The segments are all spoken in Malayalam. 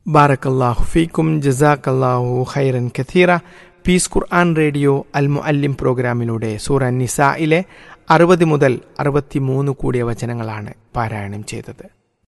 ബാറക്കല്ലാഹു ഫീക്കും ജസാക്കല്ലാഹു ഖൈറൻ കഥീറ പീസ് ഖുർആൻ റേഡിയോ അൽ മുഅല്ലിം പ്രോഗ്രാമിലൂടെ സൂറ നിസായിലെ അറുപത് മുതൽ അറുപത്തിമൂന്ന് കൂടിയ വചനങ്ങളാണ് പാരായണം ചെയ്തത്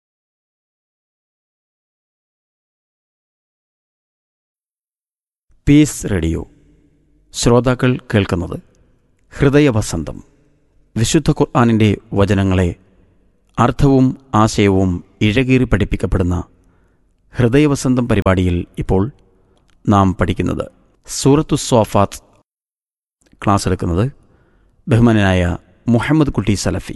പീസ് റേഡിയോ ശ്രോതാക്കൾ കേൾക്കുന്നത് ഹൃദയവസന്തം വിശുദ്ധ ഖുർആാനിൻ്റെ വചനങ്ങളെ അർത്ഥവും ആശയവും ഇഴകീറി പഠിപ്പിക്കപ്പെടുന്ന ഹൃദയവസന്തം പരിപാടിയിൽ ഇപ്പോൾ നാം പഠിക്കുന്നത് സൂറത്തു സ്വാഫാത്ത് ക്ലാസ് എടുക്കുന്നത് ബഹുമാനായ മുഹമ്മദ് കുട്ടി സലഫി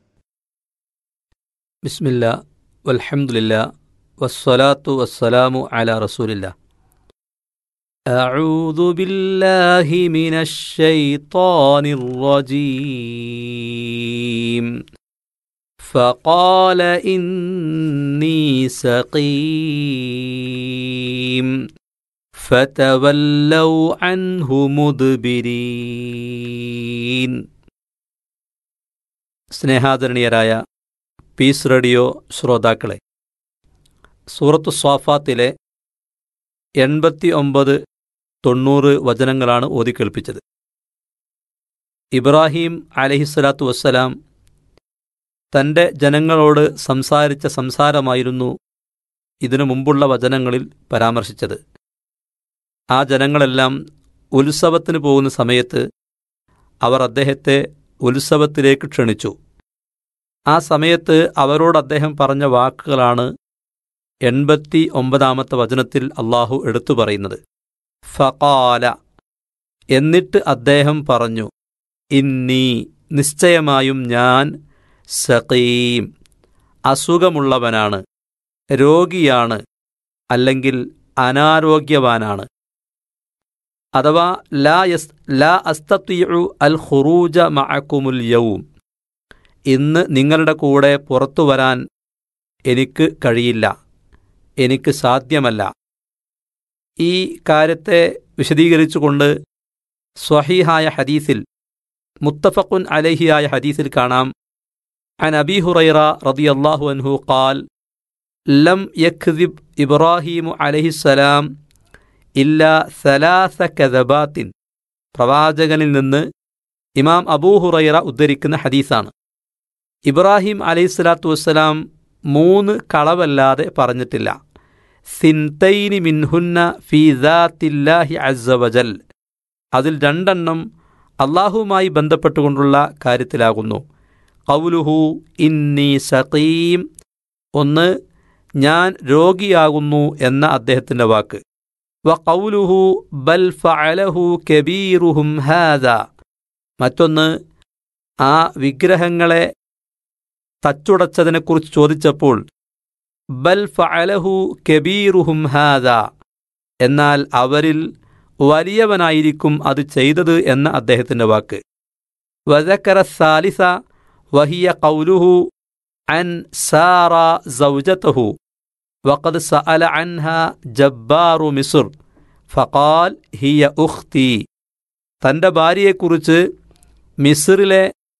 ബിസ്മില്ല വൽഹംദുലില്ല വസ്സലാത്തു വസ്സലാമു അല റസൂലില്ല أعوذ بالله من الشيطان الرجيم فقال إني سقيم فتولوا عنه مدبرين സ്നേഹാദരണീയരായ പീസ് റേഡിയോ ശ്രോതാക്കളെ സൂറത്തു സ്വാഫാത്തിലെ എൺപത്തി ഒമ്പത് തൊണ്ണൂറ് വചനങ്ങളാണ് ഓതിക്കേൾപ്പിച്ചത് ഇബ്രാഹിം അലഹിസ്വലാത്തു വസ്സലാം തൻ്റെ ജനങ്ങളോട് സംസാരിച്ച സംസാരമായിരുന്നു ഇതിനു മുമ്പുള്ള വചനങ്ങളിൽ പരാമർശിച്ചത് ആ ജനങ്ങളെല്ലാം ഉത്സവത്തിന് പോകുന്ന സമയത്ത് അവർ അദ്ദേഹത്തെ ഉത്സവത്തിലേക്ക് ക്ഷണിച്ചു ആ സമയത്ത് അവരോട് അദ്ദേഹം പറഞ്ഞ വാക്കുകളാണ് എൺപത്തി ഒമ്പതാമത്തെ വചനത്തിൽ അള്ളാഹു എടുത്തു പറയുന്നത് ഫകാല എന്നിട്ട് അദ്ദേഹം പറഞ്ഞു ഇന്നീ നിശ്ചയമായും ഞാൻ സഖീം അസുഖമുള്ളവനാണ് രോഗിയാണ് അല്ലെങ്കിൽ അനാരോഗ്യവാനാണ് അഥവാ ലാ യസ് ലാ അസ്തത്തിയു അൽ ഖുറൂജ മഅക്കുമുൽ യൗം ഇന്ന് നിങ്ങളുടെ കൂടെ പുറത്തു വരാൻ എനിക്ക് കഴിയില്ല എനിക്ക് സാധ്യമല്ല ഈ കാര്യത്തെ വിശദീകരിച്ചുകൊണ്ട് സ്വഹീഹായ ഹദീസിൽ മുത്തഫഖുൻ അലഹിയായ ഹദീസിൽ കാണാം عن أبي هريرة رضي الله عنه قال لم يكذب إبراهيم عليه السلام إلا ثلاث كذبات പ്രവാചകനിൽ നിന്ന് ഇമാം അബൂ ഹുറൈറ ഉദ്ധരിക്കുന്ന ഹദീസാണ് ഇബ്രാഹിം അലൈഹിസ്സലാത്തു വസ്സലാം മൂന്ന് കളവല്ലാതെ പറഞ്ഞിട്ടില്ല സിൻതൈനി മിൻഹുന്ന ഫീദാത്തില്ലാഹി അസ്സവജൽ അതിൽ രണ്ടെണ്ണം അള്ളാഹുവുമായി ബന്ധപ്പെട്ടുകൊണ്ടുള്ള കാര്യത്തിലാകുന്നു കൗലുഹു ഇന്നി സഖീം ഒന്ന് ഞാൻ രോഗിയാകുന്നു എന്ന അദ്ദേഹത്തിൻ്റെ വാക്ക് വ കൗലുഹു ബൽ ഫഅലഹു കബീറുഹും ഹാദ മറ്റൊന്ന് ആ വിഗ്രഹങ്ങളെ തച്ചുടച്ചതിനെക്കുറിച്ച് ചോദിച്ചപ്പോൾ ബൽ ഫഅലഹു കബീറുഹും ഹാദ എന്നാൽ അവരിൽ വലിയവനായിരിക്കും അത് ചെയ്തത് എന്ന അദ്ദേഹത്തിൻ്റെ വാക്ക് വദക്കര സാലിസ വഹിയ കൗലുഹു അൻ സാറ സൗജത്തഹു വഖദ് സഅല അൻഹ ജബ്ബാറു മിസുർ ഫഖാൽ ഹിയ ഉഖ്തി തൻ്റെ ഭാര്യയെക്കുറിച്ച് മിസ്റിലെ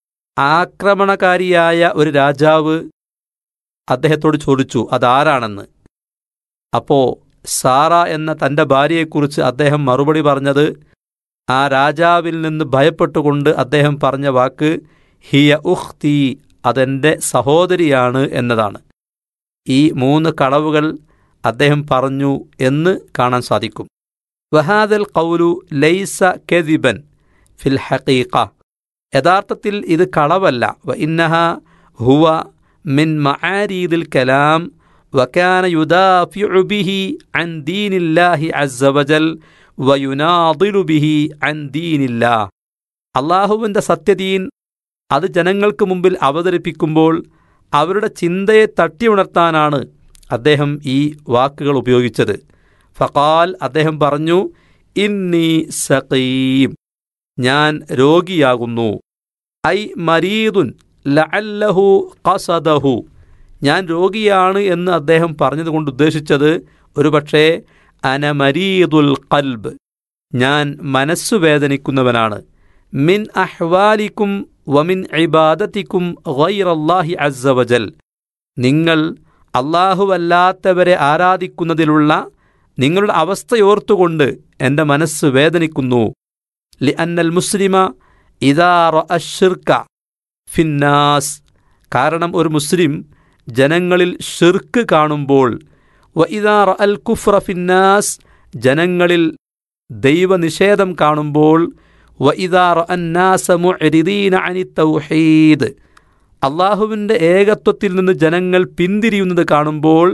ആക്രമണകാരിയായ ഒരു രാജാവ് അദ്ദേഹത്തോട് ചോദിച്ചു അതാരാണെന്ന് അപ്പോ സാറ എന്ന തൻ്റെ ഭാര്യയെക്കുറിച്ച് അദ്ദേഹം മറുപടി പറഞ്ഞത് ആ രാജാവിൽ നിന്ന് ഭയപ്പെട്ടുകൊണ്ട് അദ്ദേഹം പറഞ്ഞ വാക്ക് ഹിയ ഉഖ്തി അതെൻ്റെ സഹോദരിയാണ് എന്നതാണ് ഈ മൂന്ന് കളവുകൾ അദ്ദേഹം പറഞ്ഞു എന്ന് കാണാൻ സാധിക്കും വഹാദൽ കൗലു ലൈസ കെദിബൻ ഫിൽ ഹഖീഖ യഥാർത്ഥത്തിൽ ഇത് കളവല്ല വ ഇന്നഹ ഹുവ മിൻ മആരീദിൽ കലാം വക്കാന യുദാഫിഉ ബിഹി അൻ ദീനില്ലാഹി അസ്സ വജൽ വയുനാദിലു ബിഹി അൻ ദീനില്ലാ അള്ളാഹുവിൻ്റെ സത്യദീൻ അത് ജനങ്ങൾക്ക് മുമ്പിൽ അവതരിപ്പിക്കുമ്പോൾ അവരുടെ ചിന്തയെ തട്ടിയുണർത്താനാണ് അദ്ദേഹം ഈ വാക്കുകൾ ഉപയോഗിച്ചത് ഫഖാൽ അദ്ദേഹം പറഞ്ഞു ഇന്നി സഖീം ഞാൻ രോഗിയാകുന്നു ഐ മരീദുൻ ലഅല്ലഹു ഖസദഹു ഞാൻ രോഗിയാണ് എന്ന് അദ്ദേഹം പറഞ്ഞതുകൊണ്ട് ഉദ്ദേശിച്ചത് ഒരുപക്ഷേ അനമരീദുൽ ഖൽബ് ഞാൻ മനസ്സു വേദനിക്കുന്നവനാണ് മിൻ അഹ്വാലിക്കും വമിൻ ഇബാദത്തിക്കും ഗൈറല്ലാഹി അസ്സവജൽ നിങ്ങൾ അള്ളാഹുവല്ലാത്തവരെ ആരാധിക്കുന്നതിലുള്ള നിങ്ങളുടെ അവസ്ഥയോർത്തുകൊണ്ട് എൻ്റെ മനസ്സ് വേദനിക്കുന്നു ലി അന്നൽ മുസ്ലിമ ഇദാറ അഷിർക്ക ഫിന്നാസ് കാരണം ഒരു മുസ്ലിം ജനങ്ങളിൽ ഷിർക്ക് കാണുമ്പോൾ വ ഇദാറ അൽ കുഫ്ര ഫിന്നാസ് ജനങ്ങളിൽ ദൈവനിഷേധം കാണുമ്പോൾ വ ഇദാറ അന്നാസ മുഅ്രിദീന അനി തൗഹീദ് അള്ളാഹുവിൻ്റെ ഏകത്വത്തിൽ നിന്ന് ജനങ്ങൾ പിന്തിരിയുന്നത് കാണുമ്പോൾ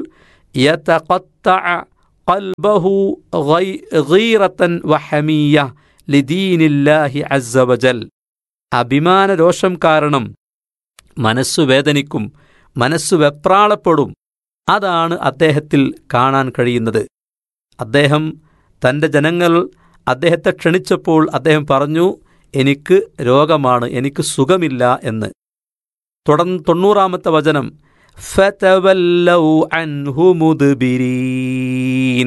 യതഖത്തഅ ഖൽബഹു ഗൈ- ഗീറത്തൻ വഹമിയ ലിദീനില്ലാഹി അസ്സ വജൽ അഭിമാന രോഷം കാരണം മനസ്സു വേദനിക്കും മനസ്സു വെപ്രാളപ്പെടും അതാണ് അദ്ദേഹത്തിൽ കാണാൻ കഴിയുന്നത് അദ്ദേഹം തൻ്റെ ജനങ്ങൾ അദ്ദേഹത്തെ ക്ഷണിച്ചപ്പോൾ അദ്ദേഹം പറഞ്ഞു എനിക്ക് രോഗമാണ് എനിക്ക് സുഖമില്ല എന്ന് തുടർന്ന് തൊണ്ണൂറാമത്തെ വചനം ഫതവല്ലൗ അൻഹു മുദ്ബിരീൻ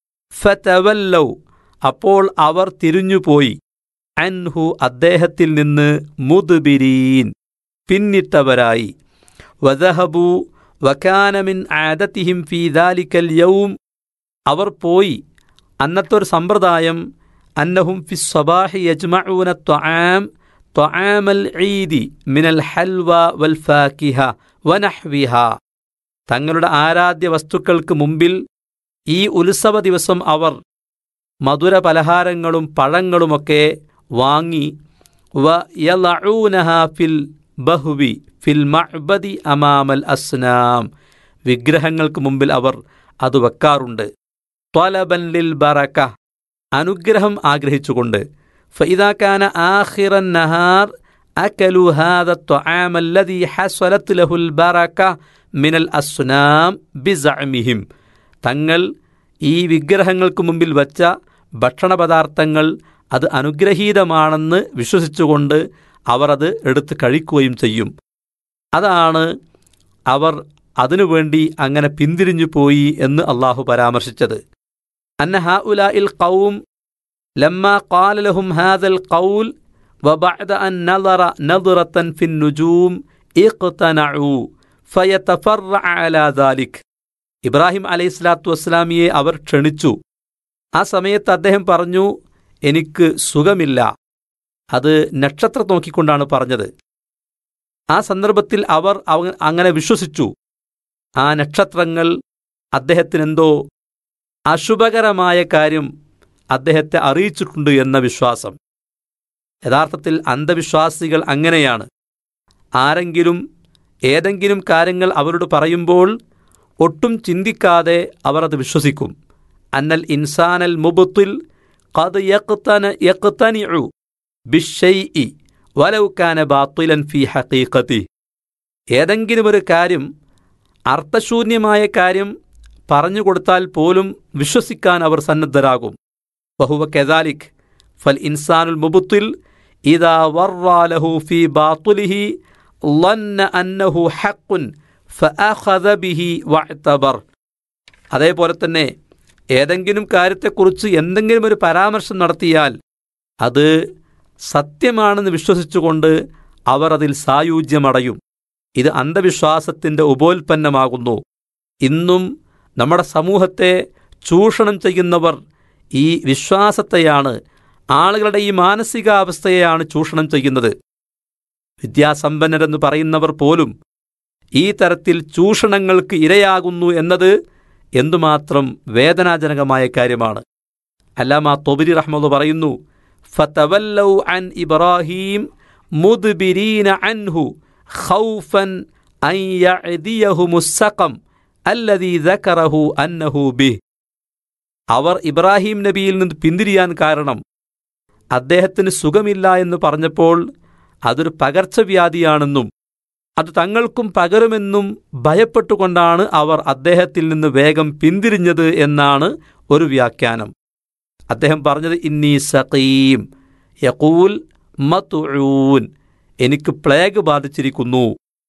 ഫതവല്ലൗ അപ്പോൾ അവർ തിരിഞ്ഞുപോയി അൻഹു അദ്ദേഹത്തിൽ നിന്ന് മുദ്ബിരീൻ പിന്നിട്ടവരായി വദഹബു വക്കാനമിൻ ആദത്തിഹിം ഫീ ദാലിക്കൽ യൗം അവർ പോയി അന്നത്തെ ഒരു സമ്പ്രദായം അന്നഹും ഫി സ്വബാഹി യജ്മഊന ത്വആം ത്വആമൽ ഈദി മിനൽ ഹൽവ വൽ ഫാക്കിഹ വനഹ്വിഹ തങ്ങളുടെ ആരാധ്യ വസ്തുക്കൾക്ക് മുമ്പിൽ ഈ ഉത്സവ ദിവസം അവർ മധുര പലഹാരങ്ങളും പഴങ്ങളുമൊക്കെ വാങ്ങി വ യലഊനഹ ഫിൽ ബഹുവി ഫിൽ മഅ്ബദി അമാമൽ അസ്നാം വിഗ്രഹങ്ങൾക്ക് മുമ്പിൽ അവർ അത് വെക്കാറുണ്ട് ത്വലബൻ ലിൽ ബറക അനുഗ്രഹം ആഗ്രഹിച്ചുകൊണ്ട് فإذا كان آخر النهار أكلوا هذا الطعام الذي حصلت له البركة من الأصنام بزعمهم തങ്ങൾ ഈ വിഗ്രഹങ്ങൾക്ക് മുമ്പിൽ വച്ച ഭക്ഷണപദാർത്ഥങ്ങൾ അത് അനുഗ്രഹീതമാണെന്ന് വിശ്വസിച്ചുകൊണ്ട് അവർ അത് എടുത്ത് കഴിക്കുകയും ചെയ്യും അതാണ് അവർ അതിനുവേണ്ടി അങ്ങനെ പിന്തിരിഞ്ഞു പോയി എന്ന് അള്ളാഹു പരാമർശിച്ചത് അന്ന ഹാ ഉല ഇൽ കൗം ലമ്മ قال لهم هذا القول وبعد أن نظر نظرة في النجوم اقتنعوا فيتفرع على ذلك ഇബ്രാഹിം അലൈഹി സ്വലാത്തു വസ്സലാമിയെ അവർ ക്ഷണിച്ചു ആ സമയത്ത് അദ്ദേഹം പറഞ്ഞു എനിക്ക് സുഖമില്ല അത് നക്ഷത്രം നോക്കിക്കൊണ്ടാണ് പറഞ്ഞത് ആ സന്ദർഭത്തിൽ അവർ അവ- അങ്ങനെ വിശ്വസിച്ചു ആ നക്ഷത്രങ്ങൾ അദ്ദേഹത്തിനെന്തോ അശുഭകരമായ കാര്യം അദ്ദേഹത്തെ അറിയിച്ചിട്ടുണ്ട് എന്ന വിശ്വാസം യഥാർത്ഥത്തിൽ അന്ധവിശ്വാസികൾ അങ്ങനെയാണ് ആരെങ്കിലും ഏതെങ്കിലും കാര്യങ്ങൾ അവരോട് പറയുമ്പോൾ ഒട്ടും ചിന്തിക്കാതെ അവർ അത് വിശ്വസിക്കും അന്നൽ ഇൻസാനൽ മുബത്തിൽ ഖദ് യഖ്തന യഖ്തനിഉ ബിശ്ശൈഇ വലൗ കാന ബാത്തിലൻ ഫീ ഹഖീഖതി ഏതെങ്കിലും ഒരു കാര്യം അർത്ഥശൂന്യമായ കാര്യം പറഞ്ഞു കൊടുത്താൽ പോലും വിശ്വസിക്കാൻ അവർ സന്നദ്ധരാകും വഹുവ കെദാലിക് ഫൽ ഇൻസാനുൽ മുബത്തിൽ ഇതാ വർറാലഹു ഫി ബാത്തുലിഹി ലന്ന അന്നഹു ഹഖുൻ ഫഅഖദ ബിഹി വഅ്തബർ അതേപോലെ തന്നെ ഏതെങ്കിലും കാര്യത്തെക്കുറിച്ച് എന്തെങ്കിലും ഒരു പരാമർശം നടത്തിയാൽ അത് സത്യമാണെന്ന് വിശ്വസിച്ചുകൊണ്ട് അവർ അതിൽ സായുജ്യമടയും ഇത് അന്ധവിശ്വാസത്തിൻ്റെ ഉപോൽപ്പന്നമാകുന്നു ഇന്നും നമ്മുടെ സമൂഹത്തെ ചൂഷണം ചെയ്യുന്നവർ ഈ വിശ്വാസത്തെയാണ് ആളുകളുടെ ഈ മാനസികാവസ്ഥയെയാണ് ചൂഷണം ചെയ്യുന്നത് വിദ്യാസമ്പന്നരെന്ന് പറയുന്നവർ പോലും ഈ തരത്തിൽ ചൂഷണങ്ങൾക്ക് ഇരയാകുന്നു എന്നത് എന്തുമാത്രം വേദനാജനകമായ കാര്യമാണ് അല്ലാമ തൊബിരി റഹ്മദ് പറയുന്നു ഫതവല്ലൗ അൻ ഇബ്രാഹീം മുദ്ബിരീന അൻഹു ഖൗഫൻ അൻ യഅദിയഹുമുസ്സഖം അല്ലദീ ദക്കറഹു അന്നഹു ബിഹ് അവർ ഇബ്രാഹിം നബിയിൽ നിന്ന് പിന്തിരിയാൻ കാരണം അദ്ദേഹത്തിന് സുഖമില്ല എന്ന് പറഞ്ഞപ്പോൾ അതൊരു പകർച്ചവ്യാധിയാണെന്നും അത് തങ്ങൾക്കും പകരുമെന്നും ഭയപ്പെട്ടുകൊണ്ടാണ് അവർ അദ്ദേഹത്തിൽ നിന്ന് വേഗം പിന്തിരിഞ്ഞത് എന്നാണ് ഒരു വ്യാഖ്യാനം അദ്ദേഹം പറഞ്ഞത് ഇന്നീ സഖീം യഖൂൽ മത്ഊൻ എനിക്ക് പ്ലേഗ് ബാധിച്ചിരിക്കുന്നു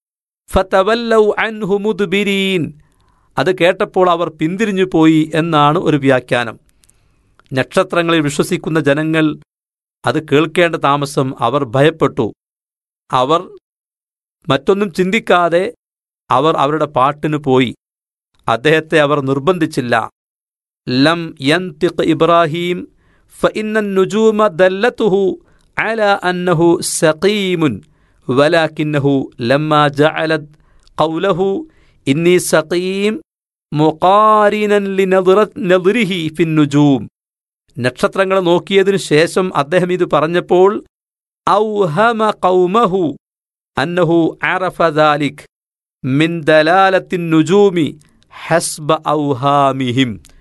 ഫതവല്ലൗ അൻഹു മുദ്ബിരീൻ അത് കേട്ടപ്പോൾ അവർ പിന്തിരിഞ്ഞു പോയി എന്നാണ് ഒരു വ്യാഖ്യാനം നക്ഷത്രങ്ങളിൽ വിശ്വസിക്കുന്ന ജനങ്ങൾ അത് കേൾക്കേണ്ട താമസം അവർ ഭയപ്പെട്ടു അവർ മറ്റൊന്നും ചിന്തിക്കാതെ അവർ അവരുടെ പാട്ടിന് പോയി അദ്ദേഹത്തെ അവർ നിർബന്ധിച്ചില്ല ലം യന്തിഖ് ഇബ്രാഹിം فإن النجوم دلته على أنه سقيم ولكنه لما جعلت قوله إني سقيم മുഖാരിനൻ ലിനദിറിഹി ഫിന്നുജൂം നക്ഷത്രങ്ങൾ നോക്കിയതിനു ശേഷം അദ്ദേഹം ഇത് പറഞ്ഞപ്പോൾ ഔഹമ ഖൗമഹു അന്നഹു അറഫ ദാലിക് മിൻ ദലാലത്തിൻ നുജൂമി ഹസ്ബ ഔഹാമിഹിം